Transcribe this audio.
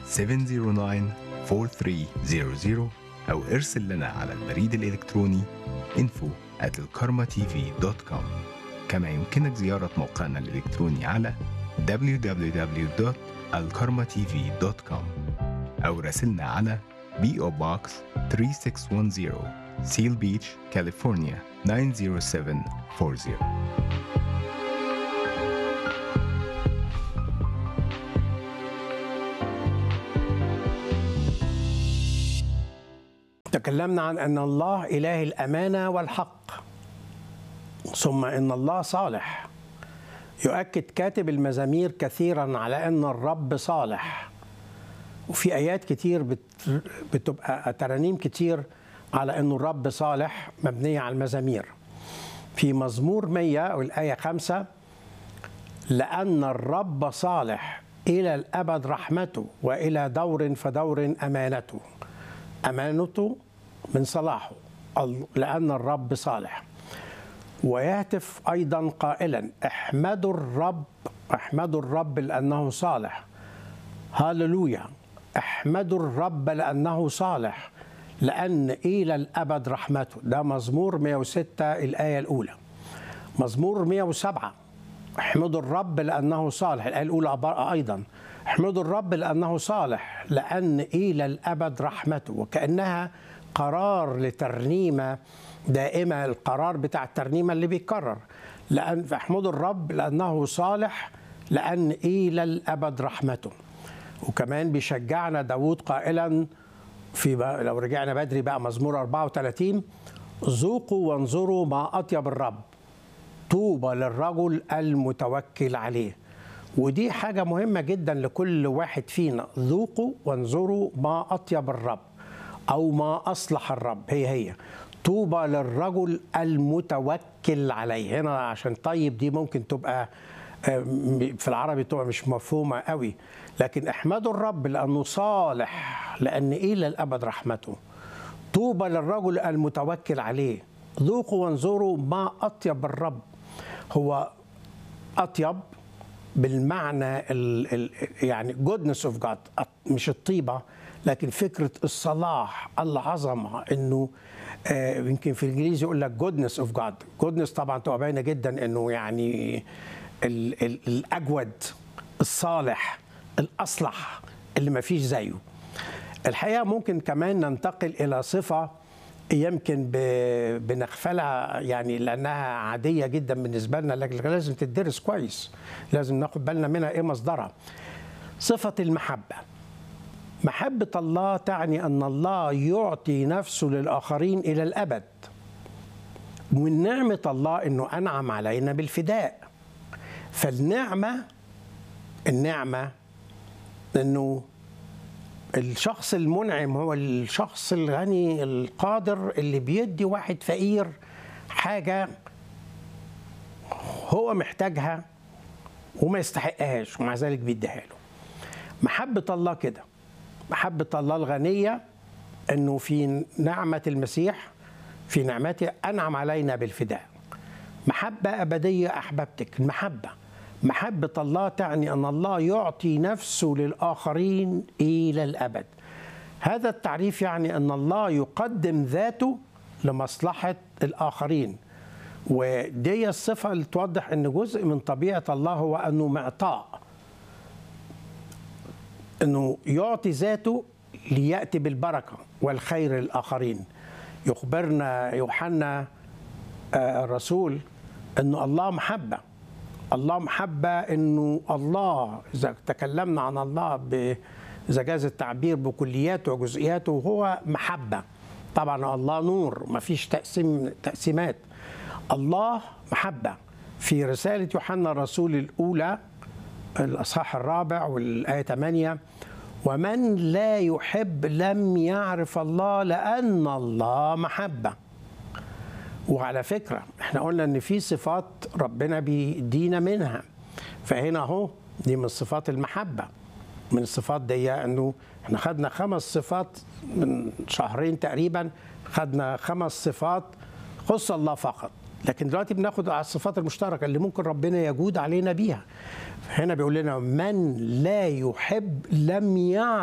709 أو ارسل لنا على البريد الإلكتروني info at الكارما كما يمكنك زيارة موقعنا الإلكتروني على www.alkarmatv.com أو راسلنا على PO Box 3610 Seal Beach, California 90740 تكلمنا عن ان الله اله الامانه والحق ثم ان الله صالح يؤكد كاتب المزامير كثيرا على ان الرب صالح وفي ايات كتير بت- بتبقى ترانيم كتير على ان الرب صالح مبنيه على المزامير في مزمور 100 والايه 5 لأن الرب صالح إلى الأبد رحمته وإلى دور فدور أمانته أمانته من صلاحه ال- لأن الرب صالح ويهتف أيضا قائلا احمدوا الرب احمدوا الرب لأنه صالح هللويا احمدوا الرب لأنه صالح لأن إلى الأبد رحمته ده مزمور 106 الآية الأولى مزمور 107 احمدوا الرب لأنه صالح الآية الأولى عبارة أيضا احمدوا الرب لأنه صالح لأن إلى الأبد رحمته وكأنها قرار لترنيمة دائمة القرار بتاع الترنيمة اللي بيتكرر لأن احمدوا الرب لأنه صالح لأن إلى الأبد رحمته وكمان بيشجعنا داود قائلا في بقى لو رجعنا بدري بقى مزمور 34 ذوقوا وانظروا ما أطيب الرب طوبى للرجل المتوكل عليه ودي حاجة مهمة جدا لكل واحد فينا ذوقوا وانظروا ما أطيب الرب أو ما أصلح الرب هي هي طوبى للرجل المتوكل عليه هنا عشان طيب دي ممكن تبقى آه، في العربي تبقى مش مفهومة قوي لكن احمدوا الرب لأنه صالح لأن إلى الأبد رحمته طوبى للرجل المتوكل عليه ذوقوا وانظروا ما أطيب الرب هو أطيب بالمعنى ال ال يعني goodness of God مش الطيبة لكن فكرة الصلاح العظمة إنه آه، يمكن في الإنجليزي يقول لك goodness of God goodness طبعا تبقى باينة جدا إنه يعني ال ال الأجود الصالح الأصلح اللي ما فيش زيه الحقيقه ممكن كمان ننتقل الى صفه يمكن ب- بنغفلها يعني لانها عاديه جدا بالنسبه لنا لكن لازم تدرس كويس لازم ناخد بالنا منها ايه مصدرها صفه المحبه محبه الله تعني ان الله يعطي نفسه للاخرين الى الابد ومن نعمه الله انه انعم علينا بالفداء فالنعمه النعمه انه الشخص المنعم هو الشخص الغني القادر اللي بيدي واحد فقير حاجة هو محتاجها وما يستحقهاش ومع ذلك بيديها له محبة الله كده محبة الله الغنية انه في نعمة المسيح في نعمته انعم علينا بالفداء محبة أبدية أحببتك المحبة محبة الله تعني أن الله يعطي نفسه للآخرين إلى الأبد هذا التعريف يعني أن الله يقدم ذاته لمصلحة الآخرين ودي الصفة اللي توضح أن جزء من طبيعة الله هو أنه معطاء أنه يعطي ذاته ليأتي بالبركة والخير للآخرين يخبرنا يوحنا آه، الرسول انه الله محبه الله محبه انه الله اذا تكلمنا عن الله ب اذا جاز التعبير بكلياته وجزئياته هو محبه طبعا الله نور ما فيش تقسيم تقسيمات الله محبه في رساله يوحنا الرسول الاولى الاصحاح الرابع والايه 8 ومن لا يحب لم يعرف الله لان الله محبه وعلى فكرة احنا قلنا ان في صفات ربنا بيدينا منها فهنا اهو دي من صفات المحبة من الصفات دي انه احنا خدنا خمس صفات من شهرين تقريبا خدنا خمس صفات خص الله فقط لكن دلوقتي بناخد على الصفات المشتركة اللي ممكن ربنا يجود علينا بيها هنا بيقول لنا من لا يحب لم يعرف